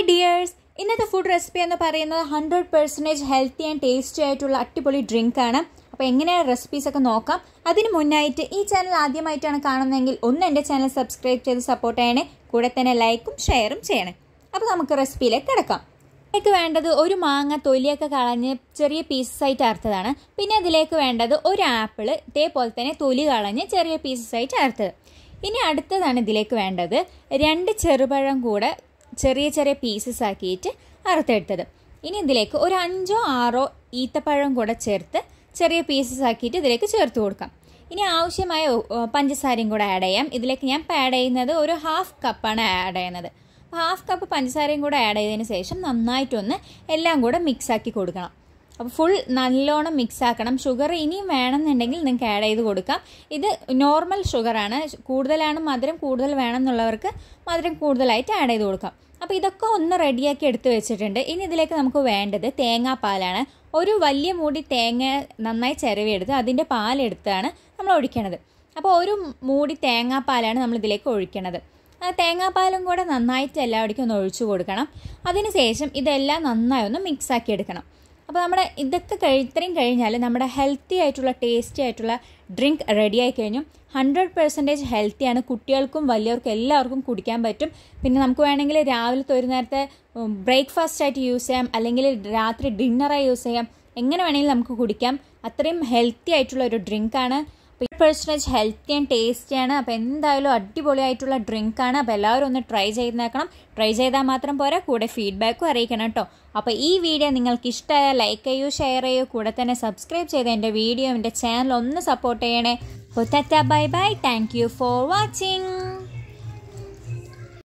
hi dears ഇന്നത്തെ food recipe എന്ന് പറയുന്നത് hundred percentage healthy and tasty ആയിട്ടുള്ള അടിപൊളി ഡ്രിങ്ക് ആണ് അപ്പോൾ എങ്ങനെയാണ് റെസിപ്പീസ് ഒക്കെ നോക്കാം അതിന് മുന്നായിട്ട് ഈ ചാനൽ ആദ്യമായിട്ടാണ് കാണുന്നതെങ്കിൽ ഒന്ന് എൻ്റെ ചാനൽ സബ്സ്ക്രൈബ് ചെയ്ത് സപ്പോർട്ട് ചെയ്യണേ കൂടെ തന്നെ ലൈക്കും ഷെയറും ചെയ്യണേ അപ്പോൾ നമുക്ക് റെസിപ്പിയിലേക്ക് കിടക്കാം ഇതിലേക്ക് വേണ്ടത് ഒരു മാങ്ങ തൊലിയൊക്കെ കളഞ്ഞ് ചെറിയ പീസസ് ആയിട്ട് അറുത്തതാണ് പിന്നെ അതിലേക്ക് വേണ്ടത് ഒരു ആപ്പിൾ ഇതേപോലെ തന്നെ തൊലി കളഞ്ഞ് ചെറിയ പീസസ് ആയിട്ട് അറുത്തത് ഇനി അടുത്തതാണ് ഇതിലേക്ക് വേണ്ടത് രണ്ട് ചെറുപഴം കൂടെ ചെറിയ ചെറിയ പീസസ് ആക്കിയിട്ട് അറുത്തെടുത്തത് ഇനി ഇതിലേക്ക് ഒരു അഞ്ചോ ആറോ ഈത്തപ്പഴം കൂടെ ചേർത്ത് ചെറിയ പീസസ് ആക്കിയിട്ട് ഇതിലേക്ക് ചേർത്ത് കൊടുക്കാം ഇനി ആവശ്യമായ ഉ- പഞ്ചസാരയും കൂടെ ആഡ് ചെയ്യാം ഇതിലേക്ക് ഞാൻ ആഡ് ചെയ്യുന്നത് ഒരു ഹാഫ് കപ്പാണ് ആഡ് ചെയ്യുന്നത് ഹാഫ് കപ്പ് പഞ്ചസാരയും കൂടെ ആഡ് ചെയ്തതിന് ശേഷം നന്നായിട്ടൊന്ന് എല്ലാം കൂടെ മിക്സ് ആക്കി കൊടുക്കണം അപ്പോൾ ഫുൾ നല്ലോണം മിക്സ് ആക്കണം ഷുഗർ ഇനിയും വേണമെന്നുണ്ടെങ്കിൽ നിങ്ങൾക്ക് ആഡ് ചെയ്ത് കൊടുക്കാം ഇത് നോർമൽ ഷുഗറാണ് കൂടുതലാണ് മധുരം കൂടുതൽ വേണമെന്നുള്ളവർക്ക് മധുരം കൂടുതലായിട്ട് ആഡ് ചെയ്ത് കൊടുക്കാം അപ്പോൾ ഇതൊക്കെ ഒന്ന് റെഡിയാക്കി എടുത്ത് വെച്ചിട്ടുണ്ട് ഇനി ഇതിലേക്ക് നമുക്ക് വേണ്ടത് തേങ്ങാപ്പാലാണ് ഒരു വലിയ മൂടി തേങ്ങ നന്നായി ചിരവിയെടുത്ത് അതിൻ്റെ പാലെടുത്താണ് നമ്മൾ ഒഴിക്കണത് അപ്പോൾ ഒരു മൂടി തേങ്ങാപ്പാലാണ് നമ്മൾ ഇതിലേക്ക് ഒഴിക്കണത് ആ തേങ്ങാപ്പാലും കൂടെ നന്നായിട്ട് എല്ലാവിടേക്കും ഒന്ന് ഒഴിച്ചു കൊടുക്കണം അതിനുശേഷം ഇതെല്ലാം നന്നായി ഒന്ന് മിക്സ് ആക്കി എടുക്കണം അപ്പോൾ നമ്മുടെ ഇതൊക്കെ കഴി ഇത്രയും കഴിഞ്ഞാൽ നമ്മുടെ ഹെൽത്തി ആയിട്ടുള്ള ടേസ്റ്റി ആയിട്ടുള്ള ഡ്രിങ്ക് റെഡി ആയി കഴിഞ്ഞു ഹൺഡ്രഡ് പെർസെൻറ്റേജ് ഹെൽത്തിയാണ് കുട്ടികൾക്കും വലിയവർക്കും എല്ലാവർക്കും കുടിക്കാൻ പറ്റും പിന്നെ നമുക്ക് വേണമെങ്കിൽ രാവിലത്തെ ഒരു നേരത്തെ ബ്രേക്ക്ഫാസ്റ്റ് ആയിട്ട് യൂസ് ചെയ്യാം അല്ലെങ്കിൽ രാത്രി ഡിന്നറായി യൂസ് ചെയ്യാം എങ്ങനെ വേണമെങ്കിലും നമുക്ക് കുടിക്കാം അത്രയും ഹെൽത്തി ആയിട്ടുള്ള ഒരു ഡ്രിങ്കാണ് പെർസെൻറ്റേജ് ഹെൽത്തി ആൻഡ് ടേസ്റ്റിയാണ് അപ്പോൾ എന്തായാലും അടിപൊളിയായിട്ടുള്ള ഡ്രിങ്കാണ് അപ്പോൾ എല്ലാവരും ഒന്ന് ട്രൈ ചെയ്ത് നോക്കണം ട്രൈ ചെയ്താൽ മാത്രം പോരാ കൂടെ ഫീഡ്ബാക്കും അറിയിക്കണം കേട്ടോ അപ്പോൾ ഈ വീഡിയോ നിങ്ങൾക്ക് ഇഷ്ടമായ ലൈക്ക് ചെയ്യൂ ഷെയർ ചെയ്യൂ കൂടെ തന്നെ സബ്സ്ക്രൈബ് ചെയ്ത് എൻ്റെ വീഡിയോ എൻ്റെ ചാനൽ ഒന്ന് സപ്പോർട്ട് ചെയ്യണേ അപ്പോൾ bye bye thank you for watching